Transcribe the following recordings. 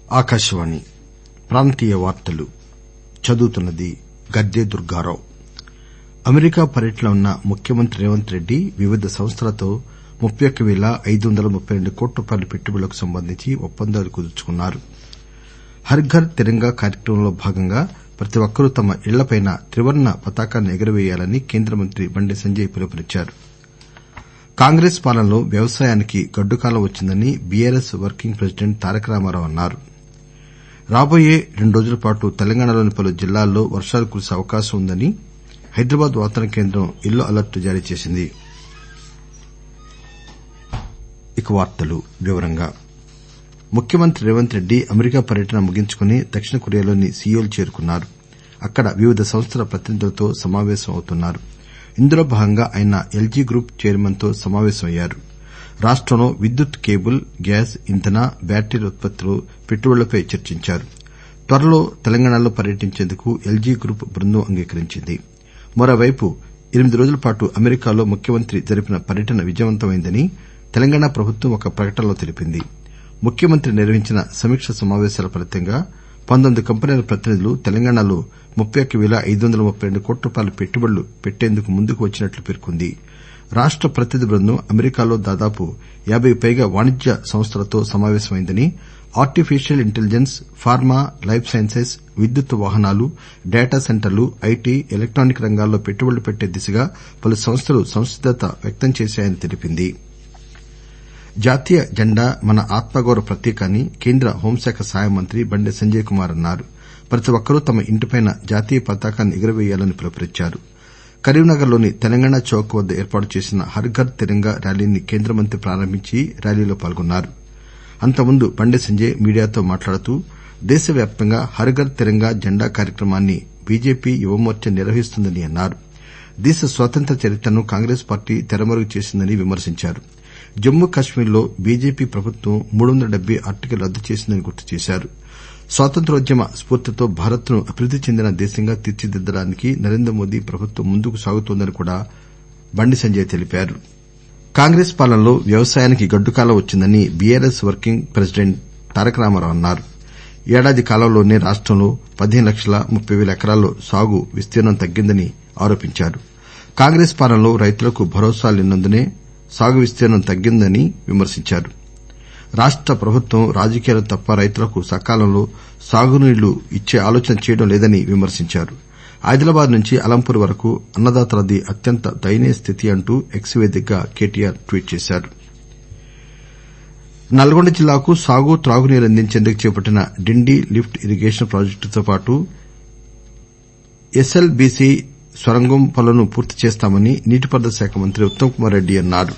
ఆకాశవాణి ప్రాంతీయ వార్తలు చదువుతున్నది గద్దె దుర్గారావు అమెరికా పర్యటనలో ఉన్న ముఖ్యమంత్రి రేవంత్ రెడ్డి వివిధ సంస్థలతో ముప్పై ఒక్క పేల ఐదు వందల ముప్పై రెండు కోట్ల రూపాయల పెట్టుబడులకు సంబంధించి ఒప్పందాలు కుదుర్చుకున్నారు హర్ ఘర్ తిరంగా కార్యక్రమంలో భాగంగా ప్రతి ఒక్కరూ తమ ఇళ్లపై త్రివర్ణ పతాకాన్ని ఎగురవేయాలని కేంద్ర మంత్రి బండి సంజయ్ పిలుపునిచ్చారు కాంగ్రెస్ పాలనలో వ్యవసాయానికి గడ్డుకాలం వచ్చిందని BRS working president Taraka Ramarao అన్నారు రాబోయే రెండు రోజుల పాటు తెలంగాణలోని పలు జిల్లాల్లో వర్షాలు కురిసే అవకాశం ఉందని హైదరాబాద్ వాతావరణ కేంద్రం ఎల్లో అలర్ట్ జారీ చేసింది ముఖ్యమంత్రి రేవంత్ రెడ్డి అమెరికా పర్యటన ముగించుకుని దక్షిణ కొరియాలోని సియోల్ చేరుకున్నారు అక్కడ వివిధ సంస్థల ప్రతినిధులతో సమావేశం అవుతున్నారు ఇందులో భాగంగా ఆయన ఎల్జీ గ్రూప్ చైర్మన్ తో సమావేశమయ్యారు రాష్టంలో విద్యుత్ కేబుల్ గ్యాస్ ఇంధన బ్యాటరీల ఉత్పత్తిలో పెట్టుబడులపై చర్చించారు త్వరలో తెలంగాణలో పర్యటించేందుకు ఎల్జీ గ్రూప్ బృందం అంగీకరించింది మరోవైపు ఎనిమిది రోజుల పాటు అమెరికాలో ముఖ్యమంత్రి జరిపిన పర్యటన విజయవంతమైందని తెలంగాణ ప్రభుత్వం ఒక ప్రకటనలో తెలిపింది ముఖ్యమంత్రి నిర్వహించిన సమీకా సమావేశాల ఫలితంగా పంతొమ్మిది కంపెనీల ప్రతినిధులు తెలంగాణలో ముప్పై ఒక్క పేల ఐదు వందల ముప్పై రెండు కోట్ల రూపాయల పెట్టుబడులు పెట్టేందుకు ముందుకు వచ్చినట్లు పేర్కొంది రాష్ట ప్రతినిధి బృందం అమెరికాలో దాదాపు యాబైకి పైగా వాణిజ్య సంస్థలతో సమావేశమైందని artificial intelligence pharma life sciences విద్యుత్ వాహనాలు డేటా సెంటర్లు ఐటీ ఎలక్టానిక్ రంగాల్లో పెట్టుబడులు పెట్టే దిశగా పలు సంస్థలు సంసిద్దత వ్యక్తం చేశాయని తెలిపింది జాతీయ జెండా మన ఆత్మగౌరవ ప్రతీక అని కేంద్ర హోంశాఖ సహాయ మంత్రి బండి సంజయ్ కుమార్ అన్నారు ప్రతి ఒక్కరూ తమ ఇంటిపై జాతీయ పతాకాన్ని ఎగురవేయాలని పిలుపునిచ్చారు కరీంనగర్ లోని తెలంగాణ చౌక్ వద్ద ఏర్పాటు చేసిన హర్ ఘర్ తిరంగా ర్యాలీని కేంద్ర మంత్రి ప్రారంభించి ర్యాలీలో పాల్గొన్నారు అంతకుముందు బండి సంజయ్ మీడియాతో మాట్లాడుతూ దేశవ్యాప్తంగా హర్ ఘర్ తిరంగా జెండా కార్యక్రమాన్ని బీజేపీ యువమోర్చా నిర్వహిస్తుందని అన్నారు దేశ స్వాతంత్ర్య చరిత్రను కాంగ్రెస్ పార్టీ తెరమరుగు చేసిందని విమర్శించారు జమ్మూ కశ్మీర్ లో బీజేపీ ప్రభుత్వం మూడు వందల డెబ్బై ఆర్టికల్ రద్దు చేసిందని గుర్తు చేశారు స్వాతంత్ర్యోద్యమ స్పూర్తితో భారత్ ను అభివృద్ది చెందిన దేశంగా తీర్చిదిద్దడానికి నరేంద్రమోదీ ప్రభుత్వం ముందుకు సాగుతోందని కూడా బండి సంజయ్ తెలిపారు కాంగ్రెస్ పాలనలో వ్యవసాయానికి గడ్డుకాలం వచ్చిందని BRS working president Taraka Ramarao అన్నారు ఏడాది కాలంలోనే రాష్టంలో పదిహేను లక్షల ముప్పై పేల ఎకరాల్లో సాగు విస్తీర్ణం తగ్గిందని ఆరోపించారు కాంగ్రెస్ పాలనలో రైతులకు భరోసా లేనందునే సాగు విస్తీర్ణం తగ్గిందని విమర్శించారు రాష్ట ప్రభుత్వం రాజకీయాలకు తప్ప రైతులకు సకాలంలో సాగునీళ్లు ఇచ్చే ఆలోచన చేయడం లేదని విమర్శించారు ఆదిలాబాద్ నుంచి అలంపూర్ వరకు అన్నదాతలది అత్యంత దయనీయ స్థితి అంటూ ఎక్స్ వేదికగా కేటీఆర్ ట్వీట్ చేశారు నల్గొండ జిల్లాకు సాగు త్రాగునీరు అందించేందుకు చేపట్టిన డిండి లిఫ్ట్ ఇరిగేషన్ ప్రాజెక్టుతో పాటు ఎస్ఎల్బీసీ సొరంగం పనులను పూర్తి చేస్తామని నీటిపారుదల శాఖ మంత్రి ఉత్తమ్ కుమార్ రెడ్డి అన్నారు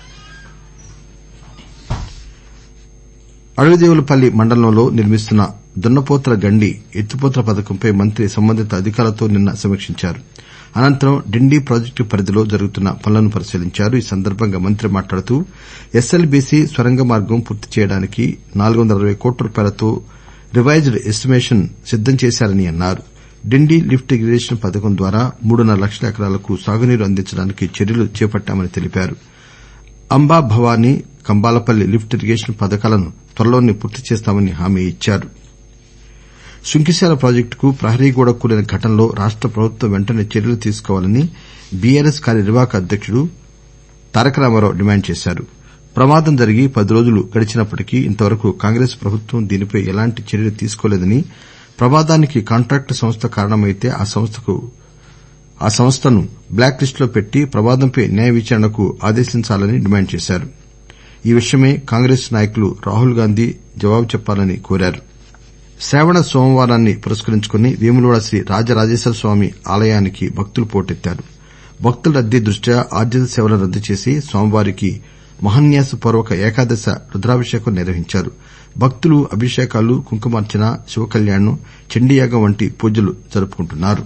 అడవిదేవులపల్లి మండలంలో నిర్మిస్తున్న దున్నపోతల గండి ఎత్తిపోతల పథకంపై మంత్రి సంబంధిత అధికారులతో నిన్న సమీక్షించారు అనంతరం డిండి ప్రాజెక్టు పరిధిలో జరుగుతున్న పనులను పరిశీలించారు ఈ సందర్బంగా మంత్రి మాట్లాడుతూ ఎస్ఎల్బీసీ సొరంగ మార్గం పూర్తి చేయడానికి నాలుగు వందల అరవై కోట్ల రూపాయలతో రివైజ్డ్ ఎస్టిమేషన్ సిద్దం చేశారని అన్నారు డిండి లిఫ్ట్ ఇరిగేషన్ పథకం ద్వారా మూడున్నర లక్షల ఎకరాలకు సాగునీరు అందించడానికి చర్యలు చేపట్టామని తెలిపారు అంబా భవానీ కంబాలపల్లి లిఫ్ట్ ఇరిగేషన్ పథకాలను త్వరలోనే పూర్తి చేస్తామని హామీ ఇచ్చారు సుంకిశాల ప్రాజెక్టుకు ప్రహరీ గోడ కూలిన ఘటనలో రాష్ట ప్రభుత్వం వెంటనే చర్యలు తీసుకోవాలని బీఆర్ఎస్ కార్యనిర్వాహక అధ్యకుడు తారక రామారావు డిమాండ్ చేశారు ప్రమాదం జరిగి పది రోజులు గడిచినప్పటికీ ఇంతవరకు కాంగ్రెస్ ప్రభుత్వం దీనిపై ఎలాంటి చర్యలు తీసుకోలేదని ప్రమాదానికి కాంట్రాక్టు సంస్థ కారణమైతే ఆ సంస్థను బ్లాక్ లిస్టులో పెట్టి ప్రమాదంపై న్యాయ విచారణకు ఆదేశించాలని డిమాండ్ చేశారు ఈ విషయమై కాంగ్రెస్ నాయకులు రాహుల్ గాంధీ జవాబు చెప్పాలని కోరారు శ్రావణ సోమవారాన్ని పురస్కరించుకుని వేములవాడ శ్రీ రాజరాజేశ్వర స్వామి ఆలయానికి భక్తులు పోటెత్తారు భక్తుల రద్దీ దృష్ట్యా ఆర్జిత సేవలను రద్దు చేసి స్వామివారికి మహాన్యాస పూర్వక ఏకాదశ రుద్రాభిషేకం నిర్వహించారు భక్తులు అభిషేకాలు కుంకుమార్చన శివకళ్యాణం చండీయాగం వంటి పూజలు జరుపుకుంటున్నారు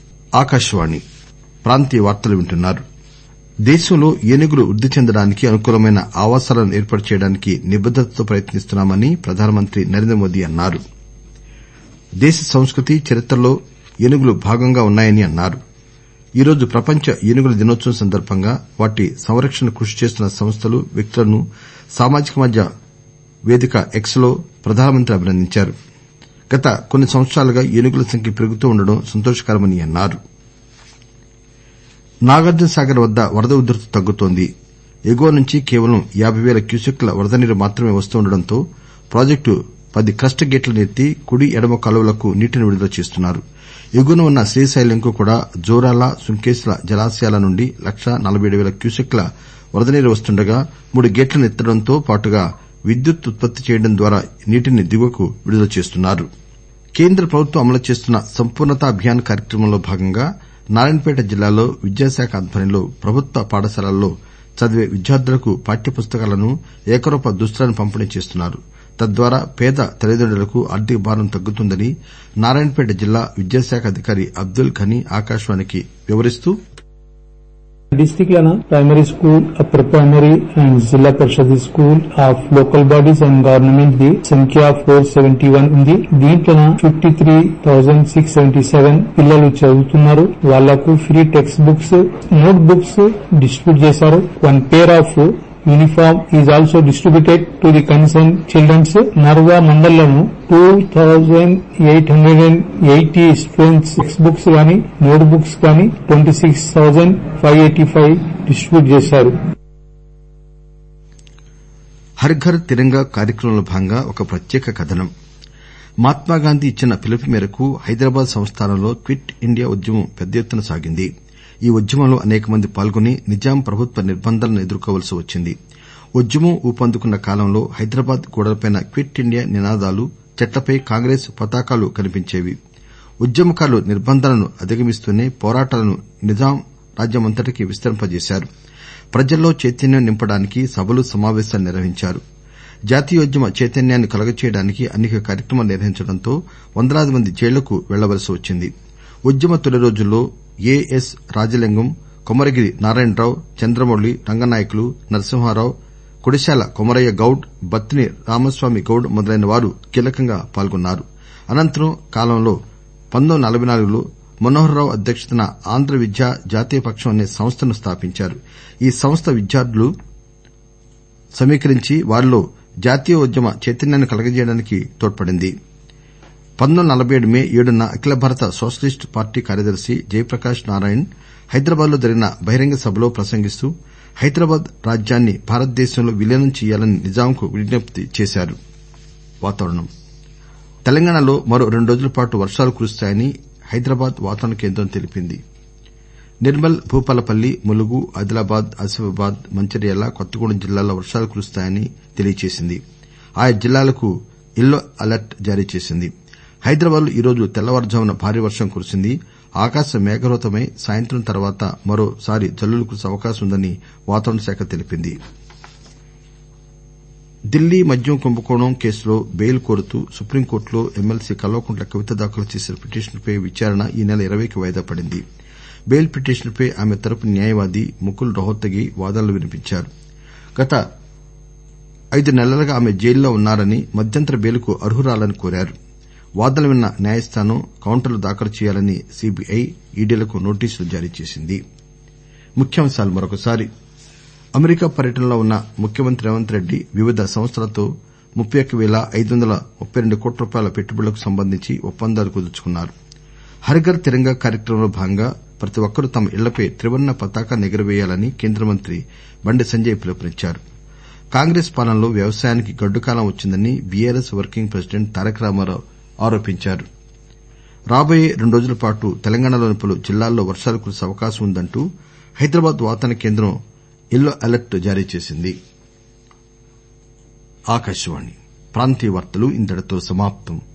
దేశంలో ఏనుగులు వృద్ది చెందడానికి అనుకూలమైన ఆవాసాలను ఏర్పాటు చేయడానికి నిబద్దతతో ప్రయత్నిస్తున్నామని ప్రధానమంత్రి నరేంద్రమోదీ అన్నారు దేశ సంస్కృతి చరిత్రలో ఏనుగులు భాగంగా ఉన్నాయని అన్నారు ఈరోజు ప్రపంచ ఏనుగుల దినోత్సవం సందర్బంగా వాటి సంరక్షణకు కృషి చేస్తున్న సంస్థలు వ్యక్తులను సామాజిక వేదిక ఎక్స్ లో ప్రధానమంత్రి అభినందించారు గత కొన్ని సంవత్సరాలుగా ఏనుగుల సంఖ్య పెరుగుతూ ఉండడం సంతోషకరమని అన్నారు నాగార్జునసాగర్ వద్ద వరద ఉధృతి తగ్గుతోంది ఎగువ నుంచి కేవలం యాబై పేల క్యూసెక్కుల వరద నీరు మాత్రమే వస్తుండటంతో ప్రాజెక్టు పది క్రస్ట్ గేట్లను ఎత్తి కుడి ఎడమ కాలువలకు నీటిని విడుదల చేస్తున్నారు ఎగువన ఉన్న శ్రీశైలంకు కూడా జోరాల సుంకేశ్ల జలాశయాల నుండి లక్షా నలబై ఏడు పేల క్యూసెక్కుల వరద నీరు వస్తుండగా మూడు గేట్లను ఎత్తడంతో పాటుగా విద్యుత్ ఉత్పత్తి చేయడం ద్వారా నీటిని దిగువకు విడుదల చేస్తున్నారు కేంద్ర ప్రభుత్వం అమలు చేస్తున్న సంపూర్ణత అభియాన్ కార్యక్రమంలో భాగంగా నారాయణపేట జిల్లాలో విద్యాశాఖ ఆధ్వర్యంలో ప్రభుత్వ పాఠశాలల్లో చదివే విద్యార్థులకు పాఠ్యపుస్తకాలను ఏకరూప దుస్తులను పంపిణీ చేస్తున్నారు తద్వారా పేద తల్లిదండ్రులకు ఆర్థిక భారం తగ్గుతుందని నారాయణపేట జిల్లా విద్యాశాఖ అధికారి అబ్దుల్ ఘనీ ఆకాశవాణికి వివరిస్తూ డిస్టిక్ లోన primary school upper primary and Zilla Parishad school of local bodies and government the సంఖ్య ఫోర్ సెవెంటీ వన్ ఉంది దీంట్లో fifty three thousand six seventy seven పిల్లలు చదువుతున్నారు వాళ్లకు free text books note books distribute చేశారు one pair of uniform is also distributed to the concern childrens Narva మండలంలో two thousand eight hundred and eighty students text books గానీ note books గానీ twenty six thousand five eighty five distribute చేశారు హర్ ఘర్ తిరంగా కార్యక్రమంలో భాగంగా ఒక ప్రత్యేక కథనం మహాత్మాగాంధీ ఇచ్చిన పిలుపు మేరకు హైదరాబాద్ సంస్థానంలో క్విట్ ఇండియా ఉద్యమం పెద్ద ఎత్తున సాగింది ఈ ఉద్యమంలో అనేక మంది పాల్గొని నిజాం ప్రభుత్వ నిర్బంధాలను ఎదుర్కోవలసి వచ్చింది ఉద్యమం ఊపందుకున్న కాలంలో హైదరాబాద్ గోడలపై క్విట్ ఇండియా నినాదాలు చెట్లపై కాంగ్రెస్ పతాకాలు కనిపించేవి ఉద్యమకారులు నిర్బంధాలను అధిగమిస్తూనే పోరాటాలను నిజాం రాజ్యమంతటికీ విస్తరింపజేశారు ప్రజల్లో చైతన్యం నింపడానికి సభలు సమావేశాలు నిర్వహించారు జాతీయోద్యమ చైతన్యాన్ని కలుగచేయడానికి అనేక కార్యక్రమాలు నిర్వహించడంతో వందలాది మంది జైళ్లకు వెళ్లవలసి వచ్చింది ఉద్యమ తొలి రోజుల్లో ఏఎస్ రాజలింగం కొమరగిరి నారాయణరావు చంద్రమౌళి రంగనాయకులు నరసింహారావు కుడిశాల కొమరయ్య గౌడ్ బత్తిని రామస్వామి గౌడ్ మొదలైన వారు కీలకంగా పాల్గొన్నారు అనంతరం కాలంలో పంతొమ్మిది నలబై నాలుగులో మనోహరరావు అధ్యక్షతన ఆంధ్ర విద్య జాతీయ పక్షం అనే సంస్థను స్థాపించారు ఈ సంస్థ విద్యార్థులను సమీకరించి వారిలో జాతీయోద్యమ చైతన్యాన్ని కలగజేయడానికి తోడ్పడింది పంతొమ్మిది నలబై ఏడు మే ఏడున అఖిల భారత సోషలిస్టు పార్టీ కార్యదర్శి జయప్రకాశ్ నారాయణ్ హైదరాబాద్ లో జరిగిన బహిరంగ సభలో ప్రసంగిస్తూ హైదరాబాద్ రాజ్యాన్ని భారతదేశంలో విలీనం చేయాలని నిజాంకు విజ్ఞప్తి చేశారు తెలంగాణలో మరో రెండు రోజుల పాటు వర్షాలు కురుస్తాయని హైదరాబాద్ వాతావరణ కేంద్రం తెలిపింది నిర్మల్ భూపాలపల్లి ములుగు ఆదిలాబాద్ ఆసిఫాబాద్ మంచిర్యాల కొత్తగూడెం జిల్లాల్లో వర్షాలు కురుస్తాయని తెలియజేసింది ఆయా జిల్లాలకు ఎల్లో అలర్ట్ జారీ చేసింది హైదరాబాద్ లో ఈరోజు తెల్లవారుజామున భారీ వర్షం కురిసింది ఆకాశం మేఘావృతమై సాయంత్రం తర్వాత మరోసారి జల్లులు కురిసే అవకాశం ఉందని వాతావరణ శాఖ తెలిపింది ఢిల్లీ మద్యం కుంభకోణం కేసులో బెయిల్ కోరుతూ సుప్రీంకోర్టులో ఎమ్మెల్సీ కల్వకుంట్ల కవిత దాఖలు చేసిన పిటిషన్పై విచారణ ఈ నెల ఇరవైకి వాయిదా పడింది బెయిల్ పిటిషన్పై ఆమె తరపు న్యాయవాది ముకుల్ రోహత్తగి వాదనలు వినిపించారు గత ఐదు నెలలుగా ఆమె జైల్లో ఉన్నారని మధ్యంతర బెయిల్కు అర్హురాలని కోరారు వాదనలు విన్న న్యాయస్థానం కౌంటర్లు దాఖలు చేయాలని సీబీఐ ఈడీలకు నోటీసులు జారీ చేసింది అమెరికా పర్యటనలో ఉన్న ముఖ్యమంత్రి రేవంత్ రెడ్డి వివిధ సంస్థలతో ముప్పై ఒక్క పేల ఐదు వందల ముప్పై రెండు కోట్ల రూపాయల పెట్టుబడులకు సంబంధించి ఒప్పందాలు కుదుర్చుకున్నారు హర్ ఘర్ తిరంగా కార్యక్రమంలో భాగంగా ప్రతి ఒక్కరూ తమ ఇళ్లపై త్రివర్ణ పతాకాన్ని ఎగురవేయాలని కేంద్ర మంత్రి బండి సంజయ్ పిలుపునిచ్చారు కాంగ్రెస్ పాలనలో వ్యవసాయానికి గడ్డుకాలం వచ్చిందని BRS working president Taraka Ramarao ఆరోపించారు రాబోయే రెండు రోజుల పాటు తెలంగాణలోని పలు జిల్లాల్లో వర్షాలు కురిసే అవకాశం ఉందంటూ హైదరాబాద్ వాతావరణ కేంద్రం ఎల్లో అలర్ట్ జారీ చేసింది ఆకాశవాణి ప్రాంతీయ వార్తలు ఇంతటితో సమాప్తం